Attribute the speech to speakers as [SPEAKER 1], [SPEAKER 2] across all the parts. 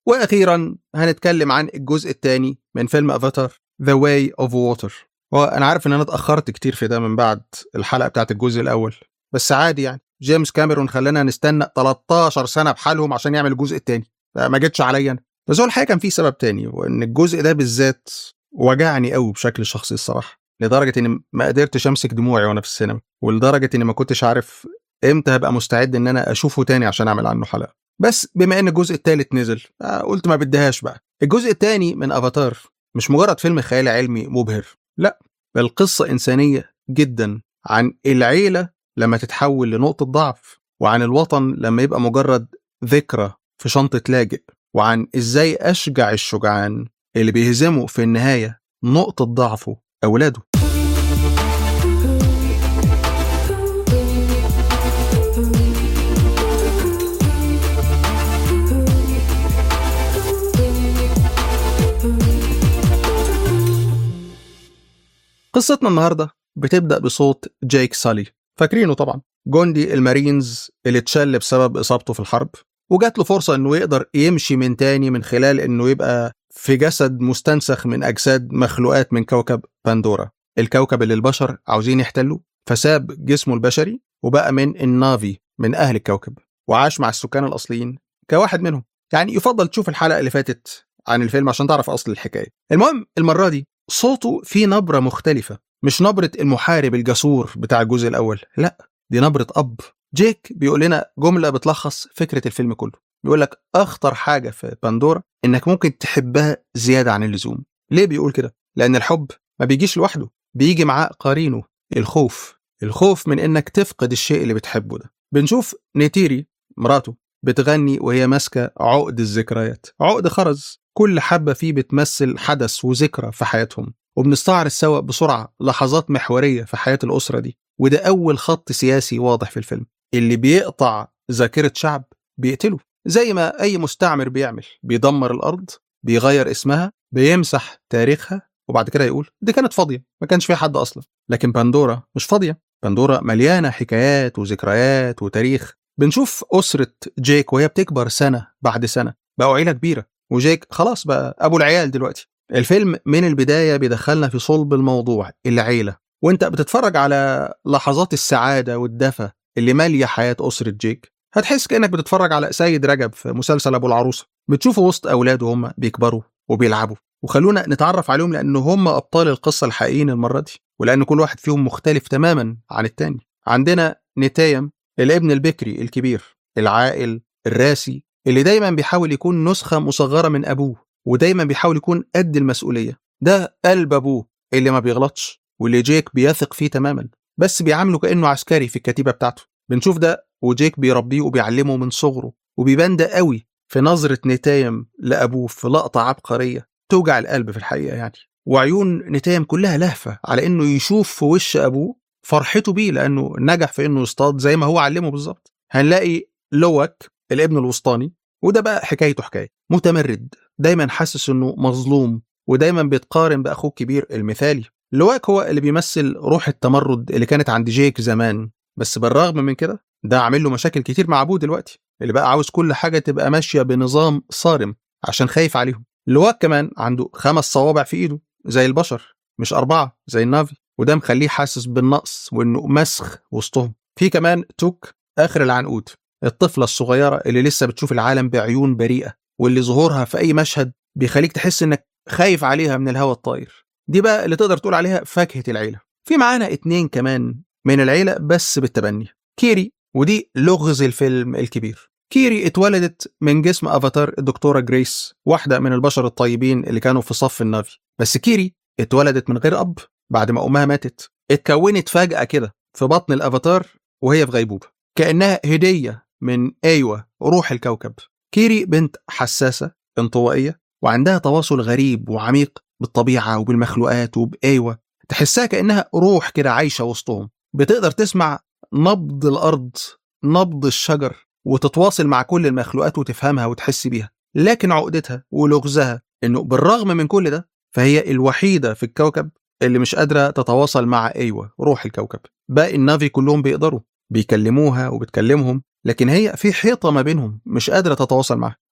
[SPEAKER 1] واخيرا هنتكلم عن الجزء الثاني من فيلم افاتار ذا واي اوف ووتر وانا عارف ان انا اتاخرت كتير في ده من بعد الحلقه بتاعت الجزء الاول بس عادي يعني جيمس كاميرون خلانا نستنى 13 سنه بحالهم عشان يعمل الجزء الثاني ما جتش عليا انا بس هو الحقيقه كان في سبب تاني وان الجزء ده بالذات وجعني قوي بشكل شخصي الصراحه لدرجه اني ما قدرتش امسك دموعي وانا في السينما ولدرجه اني ما كنتش عارف امتى هبقى مستعد ان انا اشوفه تاني عشان اعمل عنه حلقه بس بما ان الجزء الثالث نزل آه، قلت ما بديهاش بقى الجزء الثاني من افاتار مش مجرد فيلم خيال علمي مبهر لا بل قصه انسانيه جدا عن العيله لما تتحول لنقطه ضعف وعن الوطن لما يبقى مجرد ذكرى في شنطه لاجئ وعن ازاي اشجع الشجعان اللي بيهزموا في النهايه نقطه ضعفه اولاده قصتنا النهارده بتبدا بصوت جيك سالي فاكرينه طبعا جندي المارينز اللي اتشل بسبب اصابته في الحرب وجات له فرصه انه يقدر يمشي من تاني من خلال انه يبقى في جسد مستنسخ من اجساد مخلوقات من كوكب باندورا الكوكب اللي البشر عاوزين يحتلوا فساب جسمه البشري وبقى من النافي من اهل الكوكب وعاش مع السكان الاصليين كواحد منهم يعني يفضل تشوف الحلقه اللي فاتت عن الفيلم عشان تعرف اصل الحكايه المهم المره دي صوته فيه نبرة مختلفة مش نبرة المحارب الجسور بتاع الجزء الأول لا دي نبرة أب جيك بيقول لنا جملة بتلخص فكرة الفيلم كله بيقول لك أخطر حاجة في بندورا إنك ممكن تحبها زيادة عن اللزوم ليه بيقول كده؟ لأن الحب ما بيجيش لوحده بيجي معاه قرينه الخوف الخوف من إنك تفقد الشيء اللي بتحبه ده بنشوف نيتيري مراته بتغني وهي ماسكة عقد الذكريات عقد خرز كل حبة فيه بتمثل حدث وذكرى في حياتهم وبنستعرض سوا بسرعة لحظات محورية في حياة الأسرة دي وده أول خط سياسي واضح في الفيلم اللي بيقطع ذاكرة شعب بيقتله زي ما أي مستعمر بيعمل بيدمر الأرض بيغير اسمها بيمسح تاريخها وبعد كده يقول دي كانت فاضية ما كانش فيها حد أصلا لكن بندورا مش فاضية بندورا مليانة حكايات وذكريات وتاريخ بنشوف أسرة جيك وهي بتكبر سنة بعد سنة بقوا عيلة كبيرة وجيك خلاص بقى ابو العيال دلوقتي الفيلم من البدايه بيدخلنا في صلب الموضوع العيله وانت بتتفرج على لحظات السعاده والدفى اللي ماليه حياه اسره جيك هتحس كانك بتتفرج على سيد رجب في مسلسل ابو العروسه بتشوفه وسط اولاده هم بيكبروا وبيلعبوا وخلونا نتعرف عليهم لان هم ابطال القصه الحقيقيين المره دي ولان كل واحد فيهم مختلف تماما عن التاني عندنا نتايم الابن البكري الكبير العاقل الراسي اللي دايما بيحاول يكون نسخة مصغرة من أبوه ودايما بيحاول يكون قد المسؤولية ده قلب أبوه اللي ما بيغلطش واللي جيك بيثق فيه تماما بس بيعامله كأنه عسكري في الكتيبة بتاعته بنشوف ده وجيك بيربيه وبيعلمه من صغره وبيبان ده قوي في نظرة نتايم لأبوه في لقطة عبقرية توجع القلب في الحقيقة يعني وعيون نتايم كلها لهفة على إنه يشوف في وش أبوه فرحته بيه لأنه نجح في إنه يصطاد زي ما هو علمه بالظبط هنلاقي لوك الابن الوسطاني وده بقى حكايته حكايه متمرد دايما حاسس انه مظلوم ودايما بيتقارن باخوه الكبير المثالي لواك هو اللي بيمثل روح التمرد اللي كانت عند جيك زمان بس بالرغم من كده ده عامل له مشاكل كتير مع ابوه دلوقتي اللي بقى عاوز كل حاجه تبقى ماشيه بنظام صارم عشان خايف عليهم لواك كمان عنده خمس صوابع في ايده زي البشر مش اربعه زي النافي وده مخليه حاسس بالنقص وانه مسخ وسطهم في كمان توك اخر العنقود الطفلة الصغيرة اللي لسه بتشوف العالم بعيون بريئة واللي ظهورها في أي مشهد بيخليك تحس إنك خايف عليها من الهواء الطاير دي بقى اللي تقدر تقول عليها فاكهة العيلة في معانا اتنين كمان من العيلة بس بالتبني كيري ودي لغز الفيلم الكبير كيري اتولدت من جسم افاتار الدكتورة جريس واحدة من البشر الطيبين اللي كانوا في صف النافي بس كيري اتولدت من غير أب بعد ما أمها ماتت اتكونت فجأة كده في بطن الأفاتار وهي في غيبوبة كأنها هدية من أيوة روح الكوكب كيري بنت حساسة انطوائية وعندها تواصل غريب وعميق بالطبيعة وبالمخلوقات وبأيوة تحسها كأنها روح كده عايشة وسطهم بتقدر تسمع نبض الأرض نبض الشجر وتتواصل مع كل المخلوقات وتفهمها وتحس بيها لكن عقدتها ولغزها انه بالرغم من كل ده فهي الوحيدة في الكوكب اللي مش قادرة تتواصل مع أيوة روح الكوكب باقي النافي كلهم بيقدروا بيكلموها وبتكلمهم لكن هي في حيطة ما بينهم مش قادرة تتواصل معها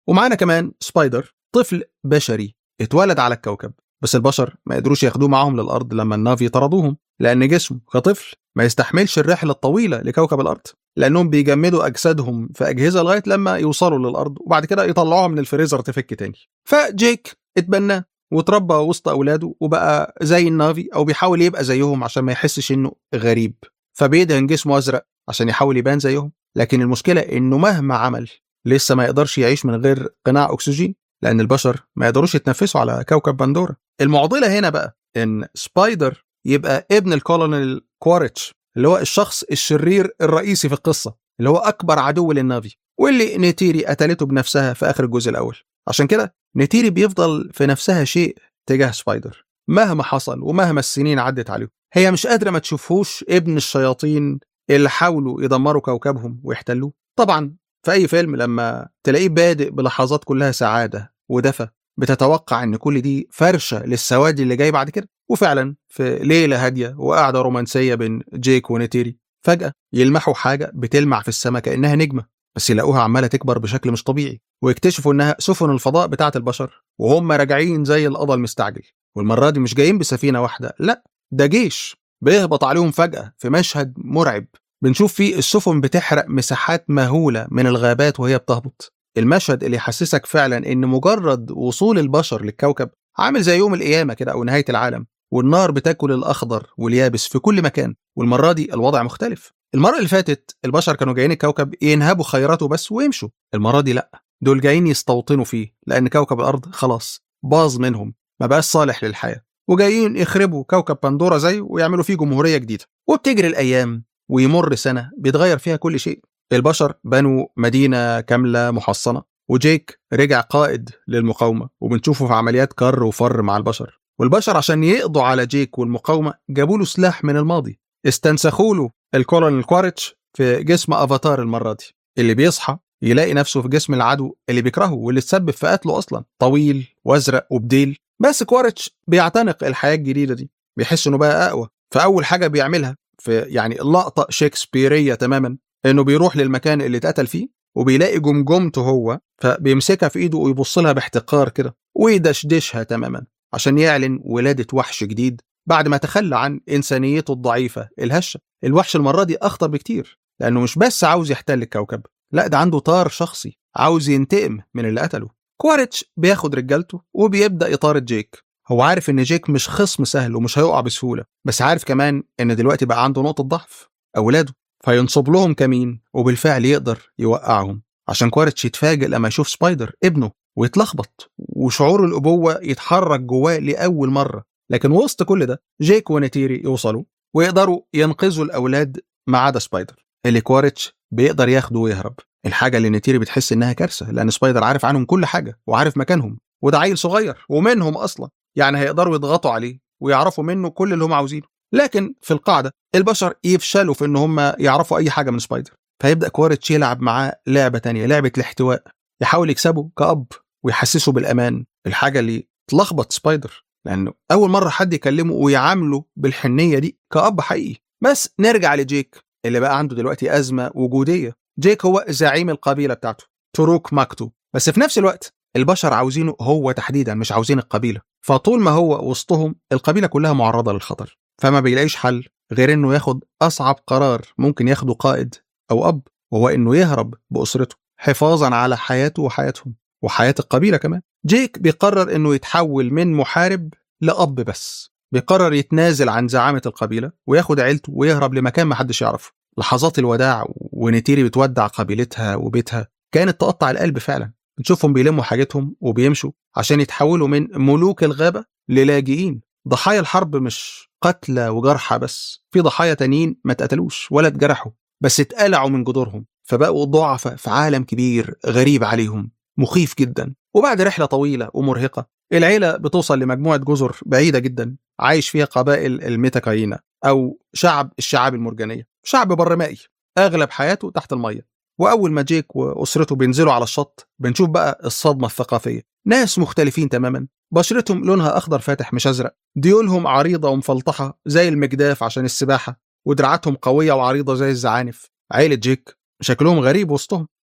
[SPEAKER 1] ومعانا كمان سبايدر طفل بشري اتولد على الكوكب بس البشر ما قدروش ياخدوه معاهم للأرض لما النافي طردوهم لأن جسمه كطفل ما يستحملش الرحلة الطويلة لكوكب الأرض لأنهم بيجمدوا أجسادهم في أجهزة لغاية لما يوصلوا للأرض وبعد كده يطلعوها من الفريزر تفك تاني فجيك اتبناه وتربى وسط أولاده وبقى زي النافي أو بيحاول يبقى زيهم عشان ما يحسش إنه غريب فبيدهن جسمه أزرق عشان يحاول يبان زيهم لكن المشكلة إنه مهما عمل لسه ما يقدرش يعيش من غير قناع أكسجين لأن البشر ما يقدروش يتنفسوا على كوكب بندورا المعضلة هنا بقى إن سبايدر يبقى ابن الكولونيل كواريتش اللي هو الشخص الشرير الرئيسي في القصة اللي هو أكبر عدو للنافي واللي نيتيري قتلته بنفسها في آخر الجزء الأول عشان كده نيتيري بيفضل في نفسها شيء تجاه سبايدر مهما حصل ومهما السنين عدت عليه هي مش قادرة ما تشوفهوش ابن الشياطين اللي حاولوا يدمروا كوكبهم ويحتلوه طبعا في أي فيلم لما تلاقيه بادئ بلحظات كلها سعادة ودفى بتتوقع ان كل دي فرشه للسواد اللي جاي بعد كده وفعلا في ليله هاديه وقعده رومانسيه بين جيك ونيتيري فجاه يلمحوا حاجه بتلمع في السماء كانها نجمه بس يلاقوها عماله تكبر بشكل مش طبيعي ويكتشفوا انها سفن الفضاء بتاعه البشر وهم راجعين زي القضا المستعجل والمره دي مش جايين بسفينه واحده لا ده جيش بيهبط عليهم فجاه في مشهد مرعب بنشوف فيه السفن بتحرق مساحات مهوله من الغابات وهي بتهبط المشهد اللي يحسسك فعلا ان مجرد وصول البشر للكوكب عامل زي يوم القيامه كده او نهايه العالم والنار بتاكل الاخضر واليابس في كل مكان والمره دي الوضع مختلف المره اللي فاتت البشر كانوا جايين الكوكب ينهبوا خيراته بس ويمشوا المره دي لا دول جايين يستوطنوا فيه لان كوكب الارض خلاص باظ منهم ما بقاش صالح للحياه وجايين يخربوا كوكب بندورا زيه ويعملوا فيه جمهوريه جديده وبتجري الايام ويمر سنه بيتغير فيها كل شيء البشر بنوا مدينة كاملة محصنة وجيك رجع قائد للمقاومة وبنشوفه في عمليات كر وفر مع البشر والبشر عشان يقضوا على جيك والمقاومة جابوا له سلاح من الماضي استنسخوا له الكولونيل كواريتش في جسم افاتار المرة دي اللي بيصحى يلاقي نفسه في جسم العدو اللي بيكرهه واللي تسبب في قتله اصلا طويل وازرق وبديل بس كواريتش بيعتنق الحياة الجديدة دي بيحس انه بقى اقوى فاول حاجة بيعملها في يعني لقطة شكسبيرية تماما انه بيروح للمكان اللي اتقتل فيه وبيلاقي جمجمته هو فبيمسكها في ايده ويبص لها باحتقار كده ويدشدشها تماما عشان يعلن ولادة وحش جديد بعد ما تخلى عن انسانيته الضعيفة الهشة الوحش المرة دي اخطر بكتير لانه مش بس عاوز يحتل الكوكب لا ده عنده طار شخصي عاوز ينتقم من اللي قتله كواريتش بياخد رجالته وبيبدا يطارد جيك هو عارف ان جيك مش خصم سهل ومش هيقع بسهوله بس عارف كمان ان دلوقتي بقى عنده نقطه ضعف اولاده فينصب لهم كمين وبالفعل يقدر يوقعهم عشان كوارتش يتفاجئ لما يشوف سبايدر ابنه ويتلخبط وشعور الأبوة يتحرك جواه لأول مرة لكن وسط كل ده جيك ونتيري يوصلوا ويقدروا ينقذوا الأولاد ما عدا سبايدر اللي كوارتش بيقدر ياخده ويهرب الحاجة اللي نتيري بتحس إنها كارثة لأن سبايدر عارف عنهم كل حاجة وعارف مكانهم وده عيل صغير ومنهم أصلا يعني هيقدروا يضغطوا عليه ويعرفوا منه كل اللي هم عاوزينه لكن في القاعدة البشر يفشلوا في ان هم يعرفوا اي حاجة من سبايدر فيبدأ كوارتش يلعب معاه لعبة تانية لعبة الاحتواء يحاول يكسبه كأب ويحسسه بالأمان الحاجة اللي تلخبط سبايدر لأنه أول مرة حد يكلمه ويعامله بالحنية دي كأب حقيقي بس نرجع لجيك اللي بقى عنده دلوقتي أزمة وجودية جيك هو زعيم القبيلة بتاعته تروك ماكتو بس في نفس الوقت البشر عاوزينه هو تحديدا مش عاوزين القبيلة فطول ما هو وسطهم القبيلة كلها معرضة للخطر فما بيلاقيش حل غير انه ياخد اصعب قرار ممكن ياخده قائد او اب وهو انه يهرب باسرته حفاظا على حياته وحياتهم وحياه القبيله كمان جيك بيقرر انه يتحول من محارب لاب بس بيقرر يتنازل عن زعامه القبيله وياخد عيلته ويهرب لمكان ما حدش يعرفه لحظات الوداع ونتيري بتودع قبيلتها وبيتها كانت تقطع القلب فعلا نشوفهم بيلموا حاجتهم وبيمشوا عشان يتحولوا من ملوك الغابه للاجئين ضحايا الحرب مش قتلى وجرحى بس في ضحايا تانيين ما اتقتلوش ولا اتجرحوا بس اتقلعوا من جذورهم فبقوا ضعفاء في عالم كبير غريب عليهم مخيف جدا وبعد رحلة طويلة ومرهقة العيلة بتوصل لمجموعة جزر بعيدة جدا عايش فيها قبائل الميتاكاينا أو شعب الشعاب المرجانية شعب برمائي أغلب حياته تحت المية وأول ما جيك وأسرته بينزلوا على الشط بنشوف بقى الصدمة الثقافية ناس مختلفين تماما بشرتهم لونها أخضر فاتح مش أزرق ديولهم عريضة ومفلطحة زي المجداف عشان السباحة ودراعاتهم قوية وعريضة زي الزعانف عيلة جيك شكلهم غريب وسطهم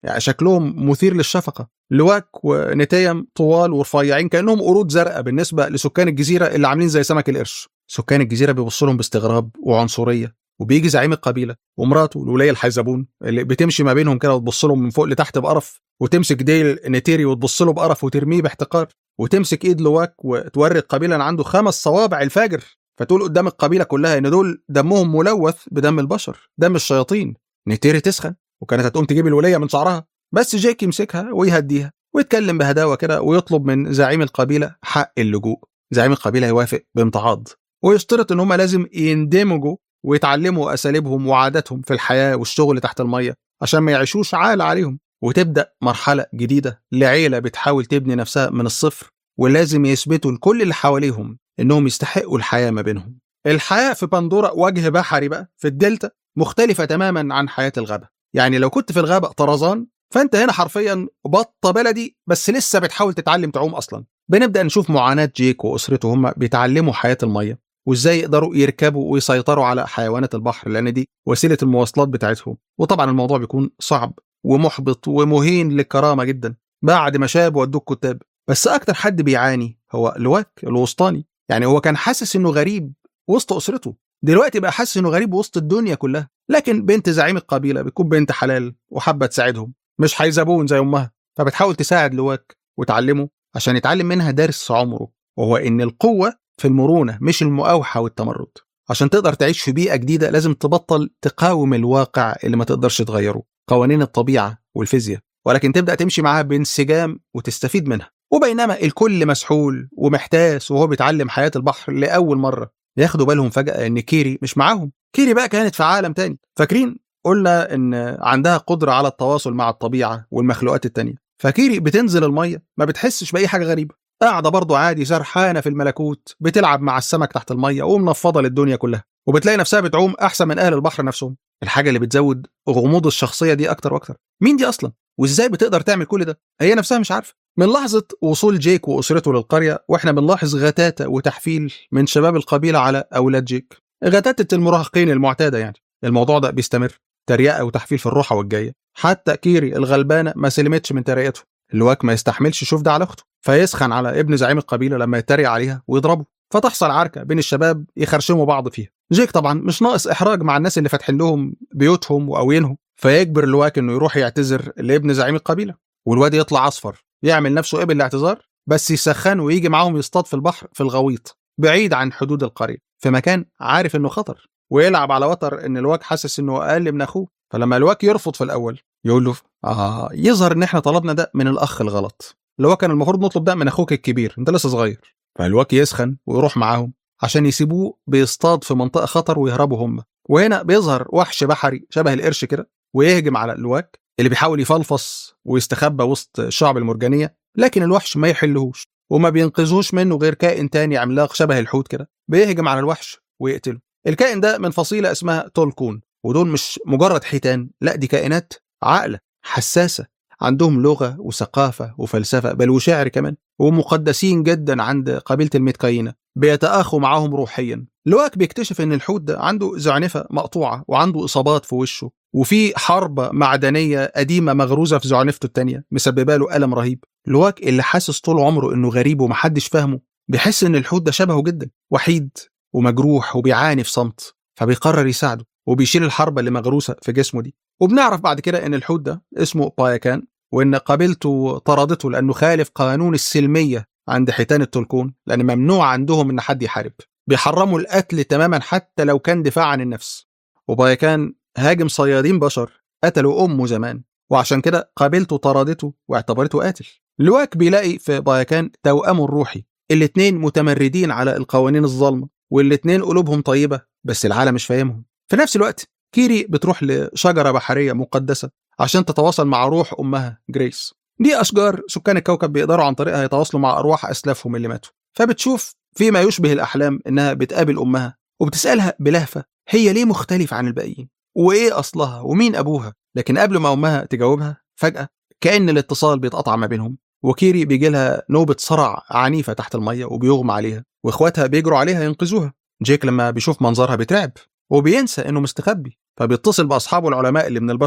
[SPEAKER 1] يعني شكلهم مثير للشفقه لواك ونتيم طوال ورفيعين كانهم قرود زرقاء بالنسبه لسكان الجزيره اللي عاملين زي سمك القرش سكان الجزيره بيبصوا لهم باستغراب وعنصريه وبيجي زعيم القبيله ومراته الولايه الحيزبون اللي بتمشي ما بينهم كده وتبص لهم من فوق لتحت بقرف وتمسك ديل نتيري وتبص له بقرف وترميه باحتقار وتمسك ايد لواك وتوري القبيله ان عنده خمس صوابع الفاجر فتقول قدام القبيله كلها ان دول دمهم ملوث بدم البشر دم الشياطين نتيري تسخن وكانت هتقوم تجيب الوليه من شعرها بس جيك يمسكها ويهديها ويتكلم بهداوه كده ويطلب من زعيم القبيله حق اللجوء زعيم القبيله يوافق بامتعاض ويشترط ان هم لازم يندمجوا ويتعلموا اساليبهم وعاداتهم في الحياه والشغل تحت الميه عشان ما يعيشوش عال عليهم وتبدا مرحله جديده لعيله بتحاول تبني نفسها من الصفر ولازم يثبتوا لكل اللي حواليهم انهم يستحقوا الحياه ما بينهم. الحياه في بندوره وجه بحري بقى في الدلتا مختلفه تماما عن حياه الغابه. يعني لو كنت في الغابه طرزان فانت هنا حرفيا بطه بلدي بس لسه بتحاول تتعلم تعوم اصلا. بنبدا نشوف معاناه جيك واسرته هم بيتعلموا حياه الميه وازاي يقدروا يركبوا ويسيطروا على حيوانات البحر لان دي وسيله المواصلات بتاعتهم وطبعا الموضوع بيكون صعب ومحبط ومهين للكرامه جدا بعد ما شاب ودوه الكتاب بس اكتر حد بيعاني هو لواك الوسطاني يعني هو كان حاسس انه غريب وسط اسرته دلوقتي بقى حاسس انه غريب وسط الدنيا كلها لكن بنت زعيم القبيله بتكون بنت حلال وحابه تساعدهم مش هيزبون زي امها فبتحاول تساعد لواك وتعلمه عشان يتعلم منها درس عمره وهو ان القوه في المرونه مش المقاوحه والتمرد عشان تقدر تعيش في بيئه جديده لازم تبطل تقاوم الواقع اللي ما تقدرش تغيره قوانين الطبيعه والفيزياء ولكن تبدا تمشي معاها بانسجام وتستفيد منها وبينما الكل مسحول ومحتاس وهو بيتعلم حياه البحر لاول مره ياخدوا بالهم فجاه ان كيري مش معاهم كيري بقى كانت في عالم تاني فاكرين قلنا ان عندها قدره على التواصل مع الطبيعه والمخلوقات التانيه فكيري بتنزل الميه ما بتحسش باي حاجه غريبه قاعده برضه عادي سرحانه في الملكوت بتلعب مع السمك تحت الميه ومنفضه للدنيا كلها وبتلاقي نفسها بتعوم احسن من اهل البحر نفسهم الحاجه اللي بتزود غموض الشخصيه دي اكتر واكتر مين دي اصلا وازاي بتقدر تعمل كل ده هي نفسها مش عارفه من لحظة وصول جيك وأسرته للقرية وإحنا بنلاحظ غتاتة وتحفيل من شباب القبيلة على أولاد جيك غتاتة المراهقين المعتادة يعني الموضوع ده بيستمر تريقة وتحفيل في الروحة والجاية حتى كيري الغلبانة ما سلمتش من تريقته الواك ما يستحملش يشوف ده على أخته فيسخن على ابن زعيم القبيلة لما يتريق عليها ويضربه فتحصل عركة بين الشباب يخرشموا بعض فيها جيك طبعا مش ناقص إحراج مع الناس اللي فاتحين لهم بيوتهم وقوينهم فيجبر الواك إنه يروح يعتذر لابن زعيم القبيلة والواد يطلع أصفر يعمل نفسه قبل الاعتذار بس يسخن ويجي معاهم يصطاد في البحر في الغويط بعيد عن حدود القرية في مكان عارف إنه خطر ويلعب على وتر إن الواك حاسس إنه أقل من أخوه فلما الواك يرفض في الأول يقول له آه يظهر إن إحنا طلبنا ده من الأخ الغلط اللي هو كان المفروض نطلب ده من أخوك الكبير أنت لسه صغير فالواك يسخن ويروح معاهم عشان يسيبوه بيصطاد في منطقة خطر ويهربوا هم وهنا بيظهر وحش بحري شبه القرش كده ويهجم على الواك اللي بيحاول يفلفص ويستخبى وسط الشعب المرجانية لكن الوحش ما يحلهوش وما بينقذوش منه غير كائن تاني عملاق شبه الحوت كده بيهجم على الوحش ويقتله الكائن ده من فصيلة اسمها تولكون ودول مش مجرد حيتان لا دي كائنات عاقلة حساسة عندهم لغة وثقافة وفلسفة بل وشعر كمان ومقدسين جدا عند قبيلة الميتكاينة بيتآخوا معاهم روحيا لواك بيكتشف ان الحوت ده عنده زعنفة مقطوعة وعنده إصابات في وشه وفي حربة معدنية قديمة مغروزة في زعنفته التانية مسببة له ألم رهيب لواك اللي حاسس طول عمره انه غريب ومحدش فاهمه بيحس ان الحوت ده شبهه جدا وحيد ومجروح وبيعاني في صمت فبيقرر يساعده وبيشيل الحربة اللي مغروسة في جسمه دي وبنعرف بعد كده ان الحوت ده اسمه بايكان وان قبيلته طردته لانه خالف قانون السلمية عند حيتان التلكون لان ممنوع عندهم ان حد يحارب بيحرموا القتل تماما حتى لو كان دفاع عن النفس وبايكان هاجم صيادين بشر قتلوا امه زمان وعشان كده قابلته طردته واعتبرته قاتل لواك بيلاقي في بايكان توأمه الروحي الاتنين متمردين على القوانين الظالمة والاتنين قلوبهم طيبة بس العالم مش فاهمهم في نفس الوقت كيري بتروح لشجرة بحرية مقدسة عشان تتواصل مع روح أمها جريس دي أشجار سكان الكوكب بيقدروا عن طريقها يتواصلوا مع أرواح أسلافهم اللي ماتوا فبتشوف فيما يشبه الأحلام إنها بتقابل أمها وبتسألها بلهفة هي ليه مختلفة عن الباقيين وإيه أصلها ومين أبوها لكن قبل ما أمها تجاوبها فجأة كأن الاتصال بيتقطع ما بينهم وكيري بيجي لها نوبة صرع عنيفة تحت المية وبيغمى عليها واخواتها بيجروا عليها ينقذوها جيك لما بيشوف منظرها بيترعب وبينسى انه مستخبي فبيتصل باصحابه العلماء اللي من البشر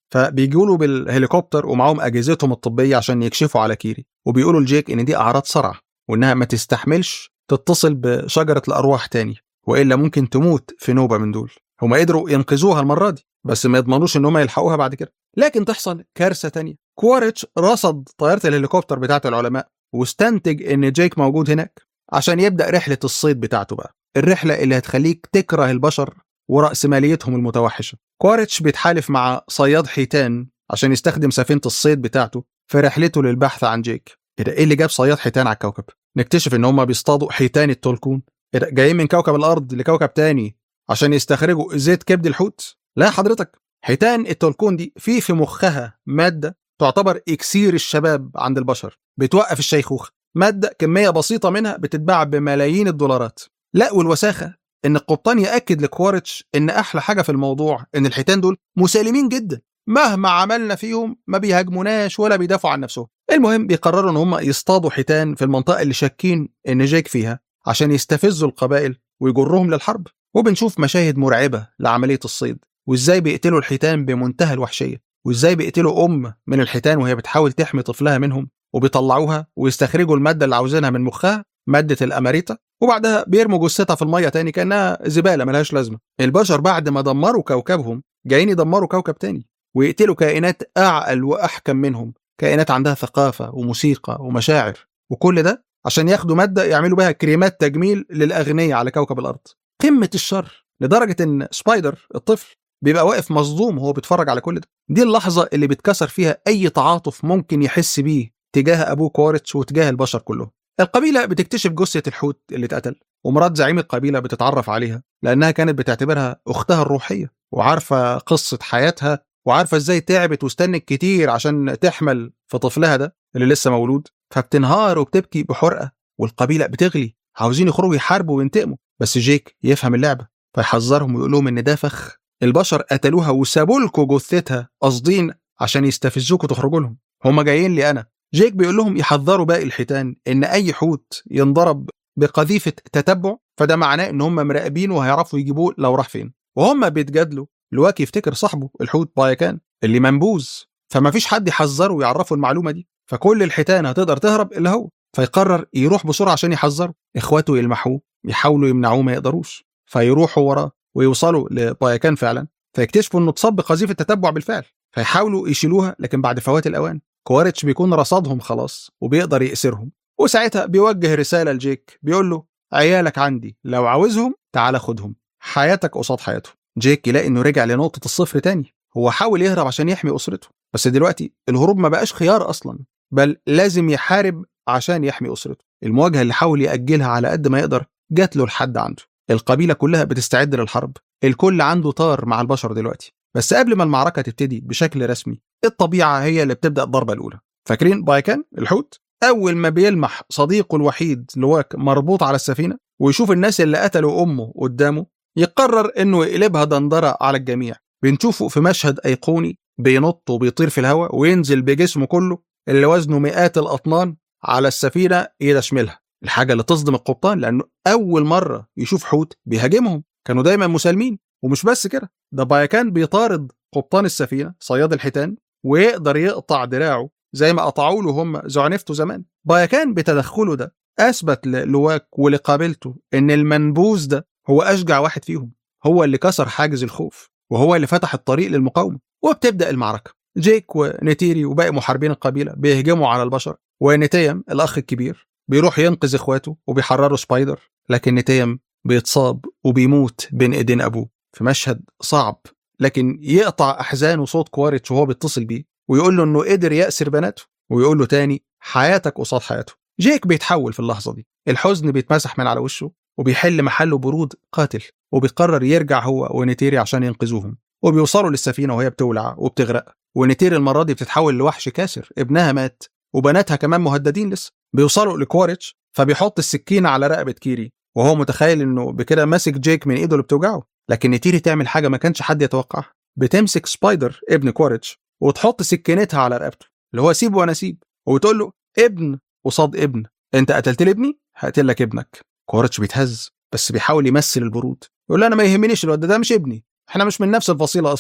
[SPEAKER 1] فبيجوا له بالهليكوبتر ومعاهم اجهزتهم الطبيه عشان يكشفوا على كيري وبيقولوا لجيك ان دي اعراض صرع وانها ما تستحملش تتصل بشجره الارواح تاني والا ممكن تموت في نوبه من دول هما قدروا ينقذوها المره دي بس ما يضمنوش ان هم يلحقوها بعد كده لكن تحصل كارثه تانية كواريتش رصد طياره الهليكوبتر بتاعه العلماء واستنتج ان جيك موجود هناك عشان يبدا رحله الصيد بتاعته بقى الرحله اللي هتخليك تكره البشر ورأسماليتهم المتوحشه كواريتش بيتحالف مع صياد حيتان عشان يستخدم سفينه الصيد بتاعته في رحلته للبحث عن جيك ايه ده ايه اللي جاب صياد حيتان على الكوكب نكتشف ان هم بيصطادوا حيتان التولكون ايه ده جايين من كوكب الارض لكوكب تاني عشان يستخرجوا زيت كبد الحوت لا حضرتك حيتان التولكون دي في في مخها ماده تعتبر اكسير الشباب عند البشر بتوقف الشيخوخه ماده كميه بسيطه منها بتتباع بملايين الدولارات لا والوساخه ان القبطان ياكد لكوارتش ان احلى حاجه في الموضوع ان الحيتان دول مسالمين جدا مهما عملنا فيهم ما بيهاجموناش ولا بيدافعوا عن نفسهم المهم بيقرروا ان هم يصطادوا حيتان في المنطقه اللي شاكين ان جيك فيها عشان يستفزوا القبائل ويجرهم للحرب وبنشوف مشاهد مرعبه لعمليه الصيد وازاي بيقتلوا الحيتان بمنتهى الوحشيه وازاي بيقتلوا ام من الحيتان وهي بتحاول تحمي طفلها منهم وبيطلعوها ويستخرجوا الماده اللي عاوزينها من مخها ماده الاماريتا وبعدها بيرموا جثتها في الميه تاني كانها زباله ملهاش لازمه البشر بعد ما دمروا كوكبهم جايين يدمروا كوكب تاني ويقتلوا كائنات اعقل واحكم منهم كائنات عندها ثقافه وموسيقى ومشاعر وكل ده عشان ياخدوا ماده يعملوا بها كريمات تجميل للاغنياء على كوكب الارض قمه الشر لدرجه ان سبايدر الطفل بيبقى واقف مصدوم وهو بيتفرج على كل ده دي اللحظه اللي بيتكسر فيها اي تعاطف ممكن يحس بيه تجاه ابوه كوارتش وتجاه البشر كلهم القبيله بتكتشف جثه الحوت اللي اتقتل ومرات زعيم القبيله بتتعرف عليها لانها كانت بتعتبرها اختها الروحيه وعارفه قصه حياتها وعارفه ازاي تعبت واستنت كتير عشان تحمل في طفلها ده اللي لسه مولود فبتنهار وبتبكي بحرقه والقبيله بتغلي عاوزين يخرجوا يحاربوا وينتقموا بس جيك يفهم اللعبه فيحذرهم ويقول لهم ان ده فخ البشر قتلوها وسابوا لكم جثتها قاصدين عشان يستفزوكوا تخرجوا لهم هم جايين لي انا جيك بيقول لهم يحذروا باقي الحيتان ان اي حوت ينضرب بقذيفه تتبع فده معناه ان هم مراقبين وهيعرفوا يجيبوه لو راح فين وهم بيتجادلوا لواكي يفتكر صاحبه الحوت بايكان اللي منبوذ فما فيش حد يحذره ويعرفه المعلومه دي فكل الحيتان هتقدر تهرب الا هو فيقرر يروح بسرعه عشان يحذره اخواته يلمحوه يحاولوا يمنعوه ما يقدروش فيروحوا وراه ويوصلوا لبايكان فعلا فيكتشفوا انه اتصاب بقذيفه تتبع بالفعل فيحاولوا يشيلوها لكن بعد فوات الاوان كوارتش بيكون رصدهم خلاص وبيقدر يأسرهم وساعتها بيوجه رساله لجيك بيقول له عيالك عندي لو عاوزهم تعال خدهم حياتك قصاد حياتهم جيك يلاقي انه رجع لنقطه الصفر تاني هو حاول يهرب عشان يحمي اسرته بس دلوقتي الهروب ما بقاش خيار اصلا بل لازم يحارب عشان يحمي اسرته المواجهه اللي حاول ياجلها على قد ما يقدر جات له لحد عنده القبيله كلها بتستعد للحرب الكل عنده طار مع البشر دلوقتي بس قبل ما المعركه تبتدي بشكل رسمي الطبيعه هي اللي بتبدا الضربه الاولى فاكرين بايكان الحوت اول ما بيلمح صديقه الوحيد لواك مربوط على السفينه ويشوف الناس اللي قتلوا امه قدامه يقرر انه يقلبها دندره على الجميع بنشوفه في مشهد ايقوني بينط وبيطير في الهواء وينزل بجسمه كله اللي وزنه مئات الاطنان على السفينه يدشملها الحاجه اللي تصدم القبطان لانه اول مره يشوف حوت بيهاجمهم كانوا دايما مسالمين ومش بس كده ده بايكان بيطارد قبطان السفينه صياد الحيتان ويقدر يقطع دراعه زي ما قطعوا له هم زعنفته زمان بايكان بتدخله ده اثبت للواك ولقابلته ان المنبوذ ده هو اشجع واحد فيهم هو اللي كسر حاجز الخوف وهو اللي فتح الطريق للمقاومه وبتبدا المعركه جيك ونيتيري وباقي محاربين القبيله بيهجموا على البشر ونيتيم الاخ الكبير بيروح ينقذ اخواته وبيحرروا سبايدر لكن نيتيم بيتصاب وبيموت بين ايدين ابوه في مشهد صعب لكن يقطع احزانه صوت كواريتش وهو بيتصل بيه ويقول له انه قدر يأسر بناته ويقول له تاني حياتك قصاد حياته جيك بيتحول في اللحظه دي الحزن بيتمسح من على وشه وبيحل محله برود قاتل وبيقرر يرجع هو ونيتيري عشان ينقذوهم وبيوصلوا للسفينه وهي بتولع وبتغرق ونيتيري المره دي بتتحول لوحش كاسر ابنها مات وبناتها كمان مهددين لسه بيوصلوا لكواريتش فبيحط السكينه على رقبه كيري وهو متخيل انه بكده ماسك جيك من ايده اللي بتوجعه لكن نيتيري تعمل حاجه ما كانش حد يتوقعها بتمسك سبايدر ابن كواريتش وتحط سكينتها على رقبته اللي هو سيب وانا سيب وتقول له ابن قصاد ابن انت قتلت لي ابني هقتل لك ابنك كواريتش بيتهز بس بيحاول يمثل البرود يقول له انا ما يهمنيش الواد ده, ده مش ابني احنا مش من نفس الفصيله اصلا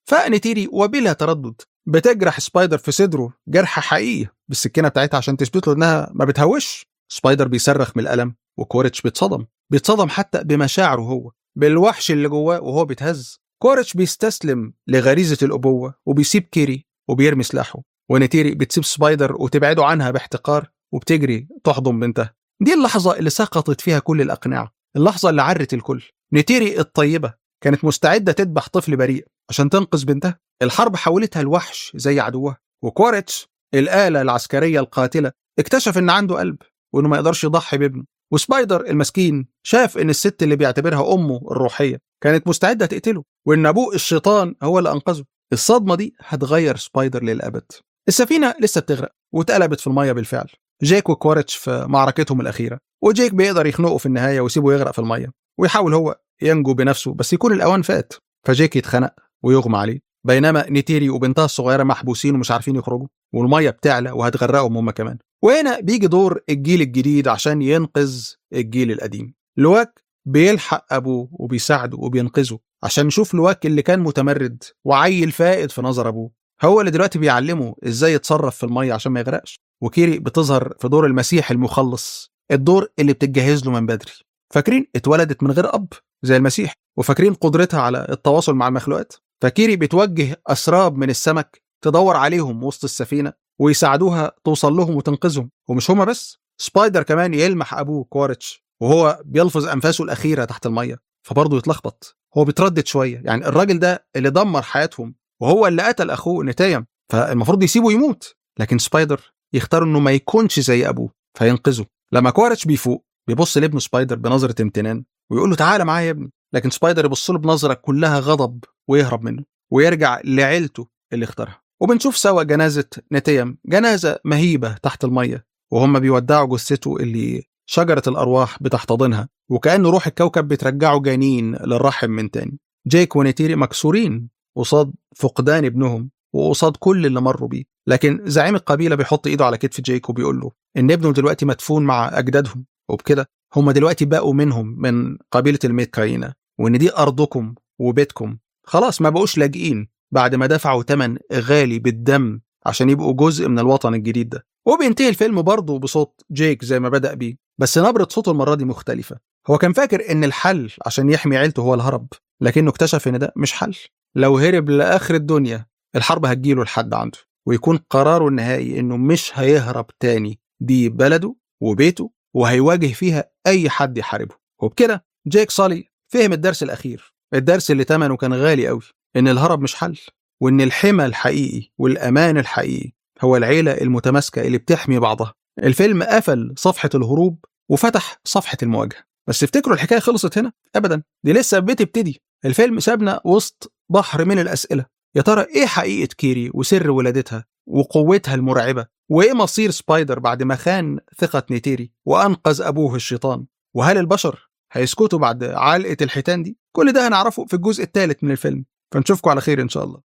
[SPEAKER 1] فنتيري وبلا تردد بتجرح سبايدر في صدره جرح حقيقي بالسكينه بتاعتها عشان تثبت له انها ما بتهوش سبايدر بيصرخ من الالم وكوريتش بيتصدم بيتصدم حتى بمشاعره هو بالوحش اللي جواه وهو بيتهز كوريتش بيستسلم لغريزه الابوه وبيسيب كيري وبيرمي سلاحه ونتيري بتسيب سبايدر وتبعده عنها باحتقار وبتجري تحضن بنتها دي اللحظه اللي سقطت فيها كل الاقنعه اللحظه اللي عرت الكل نتيري الطيبه كانت مستعده تذبح طفل بريء عشان تنقذ بنتها الحرب حولتها لوحش زي عدوها وكوريتش الآلة العسكرية القاتلة اكتشف إن عنده قلب وإنه ما يقدرش يضحي بابنه وسبايدر المسكين شاف إن الست اللي بيعتبرها أمه الروحية كانت مستعدة تقتله وإن أبوه الشيطان هو اللي أنقذه الصدمة دي هتغير سبايدر للأبد السفينة لسه بتغرق واتقلبت في المية بالفعل جيك وكوريتش في معركتهم الأخيرة وجيك بيقدر يخنقه في النهاية ويسيبه يغرق في المية ويحاول هو ينجو بنفسه بس يكون الأوان فات فجيك يتخنق ويغمى عليه بينما نيتيري وبنتها الصغيره محبوسين ومش عارفين يخرجوا والميه بتعلى وهتغرقهم هم كمان وهنا بيجي دور الجيل الجديد عشان ينقذ الجيل القديم لواك بيلحق ابوه وبيساعده وبينقذه عشان نشوف لواك اللي كان متمرد وعيل فائد في نظر ابوه هو اللي دلوقتي بيعلمه ازاي يتصرف في الميه عشان ما يغرقش وكيري بتظهر في دور المسيح المخلص الدور اللي بتتجهز له من بدري فاكرين اتولدت من غير اب زي المسيح وفاكرين قدرتها على التواصل مع المخلوقات فكيري بتوجه أسراب من السمك تدور عليهم وسط السفينة ويساعدوها توصل لهم وتنقذهم ومش هما بس سبايدر كمان يلمح أبوه كوارتش وهو بيلفظ أنفاسه الأخيرة تحت المية فبرضه يتلخبط هو بيتردد شوية يعني الراجل ده اللي دمر حياتهم وهو اللي قتل أخوه نتايم فالمفروض يسيبه يموت لكن سبايدر يختار إنه ما يكونش زي أبوه فينقذه لما كوارتش بيفوق بيبص لابنه سبايدر بنظرة امتنان ويقول له تعالى معايا يا ابني لكن سبايدر يبص له بنظرة كلها غضب ويهرب منه ويرجع لعيلته اللي اختارها وبنشوف سوا جنازة نتيم جنازة مهيبة تحت المية وهم بيودعوا جثته اللي شجرة الأرواح بتحتضنها وكأن روح الكوكب بترجعه جنين للرحم من تاني جيك ونيتيري مكسورين قصاد فقدان ابنهم وقصاد كل اللي مروا بيه لكن زعيم القبيلة بيحط إيده على كتف جيك وبيقول له إن ابنه دلوقتي مدفون مع أجدادهم وبكده هم دلوقتي بقوا منهم من قبيلة الميتكاينة وإن دي أرضكم وبيتكم خلاص ما بقوش لاجئين بعد ما دفعوا تمن غالي بالدم عشان يبقوا جزء من الوطن الجديد ده وبينتهي الفيلم برضه بصوت جيك زي ما بدأ بيه بس نبرة صوته المرة دي مختلفة هو كان فاكر إن الحل عشان يحمي عيلته هو الهرب لكنه اكتشف إن ده مش حل لو هرب لآخر الدنيا الحرب هتجيله لحد عنده ويكون قراره النهائي إنه مش هيهرب تاني دي بلده وبيته وهيواجه فيها أي حد يحاربه وبكده جيك صالي فهم الدرس الأخير الدرس اللي تمنه كان غالي قوي إن الهرب مش حل وإن الحمى الحقيقي والأمان الحقيقي هو العيلة المتماسكة اللي بتحمي بعضها الفيلم قفل صفحة الهروب وفتح صفحة المواجهة بس تفتكروا الحكاية خلصت هنا؟ أبدا دي لسه بتبتدي الفيلم سابنا وسط بحر من الأسئلة يا ترى إيه حقيقة كيري وسر ولادتها وقوتها المرعبة وإيه مصير سبايدر بعد ما خان ثقة نيتيري وأنقذ أبوه الشيطان وهل البشر هيسكتوا بعد علقة الحيتان دي؟ كل ده هنعرفه في الجزء الثالث من الفيلم فنشوفكم على خير إن شاء الله